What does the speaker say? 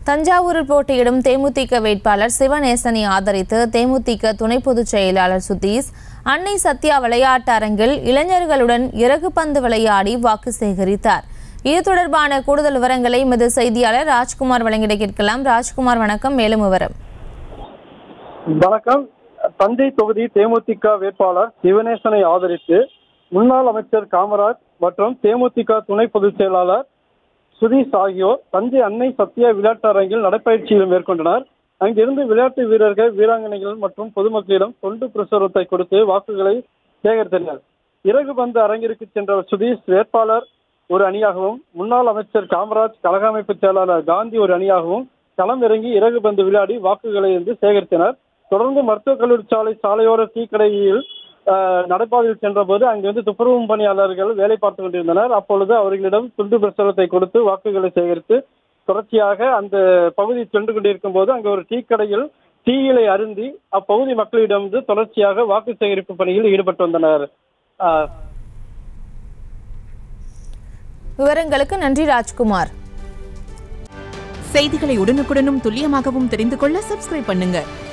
தஞ்சாவூரில் போட்டியிடும் தேமுதிக வேட்பாளர் சிவநேசனை ஆதரித்து தேமுதிக துணை பொதுச் செயலாளர் சுதீஷ் அன்னை சத்யா விளையாட்டு அரங்கில் இளைஞர்களுடன் இறகு பந்து விளையாடி வாக்கு சேகரித்தார் இது தொடர்பான கூடுதல் விவரங்களை எமது செய்தியாளர் ராஜ்குமார் வழங்கிட கேட்கலாம் ராஜ்குமார் வணக்கம் மேலும் விவரம் வணக்கம் தஞ்சை தொகுதி தேமுதிக வேட்பாளர் சிவனேசனை ஆதரித்து முன்னாள் அமைச்சர் காமராஜ் மற்றும் தேமுதிக துணை பொதுச் செயலாளர் சுதீஷ் ஆகியோர் தஞ்சை அன்னை சத்யா விளையாட்டு அரங்கில் நடைப்பயிற்சியில் மேற்கொண்டனர் அங்கிருந்து விளையாட்டு வீரர்கள் வீராங்கனைகள் மற்றும் பொதுமக்களிடம் தொண்டு பிரசுரத்தை கொடுத்து வாக்குகளை சேகரித்தனர் இறகு பந்து அரங்கிற்கு சென்ற சுதீஷ் வேட்பாளர் ஒரு அணியாகவும் முன்னாள் அமைச்சர் காமராஜ் கழக அமைப்பு செயலாளர் காந்தி ஒரு அணியாகவும் களம் இறங்கி இறகு பந்து விளையாடி வாக்குகளை வந்து சேகரித்தனர் தொடர்ந்து மருத்துவக் கல்லூரி சாலை சாலையோர டீக்கடையில் ஆஹ், நடைபாதையில் சென்றபோது அங்கிருந்து துப்புரவு பணியாளர்கள் வேலை பார்த்து கொண்டிருந்தனர் அப்பொழுது அவர்களிடம் துண்டு பிரசுரத்தை கொடுத்து வாக்குகளை சேகரித்து தொடர்ச்சியாக அந்த பகுதி சென்று கொண்டிருக்கும் போது அங்கு ஒரு டீ கடையில் டீயிலை அருந்தி அப்பகுதி மக்களிடம் வந்து தொடர்ச்சியாக வாக்கு சேகரிப்பு பணியில் ஈடுபட்டு வந்தனர் ஆஹ், விவரங்களுக்கு நன்றி ராஜ்குமார் செய்திகளை உடனுக்குடனும் துல்லியமாகவும் தெரிந்து கொள்ள சப்ஸ்கிரைப் பண்ணுங்க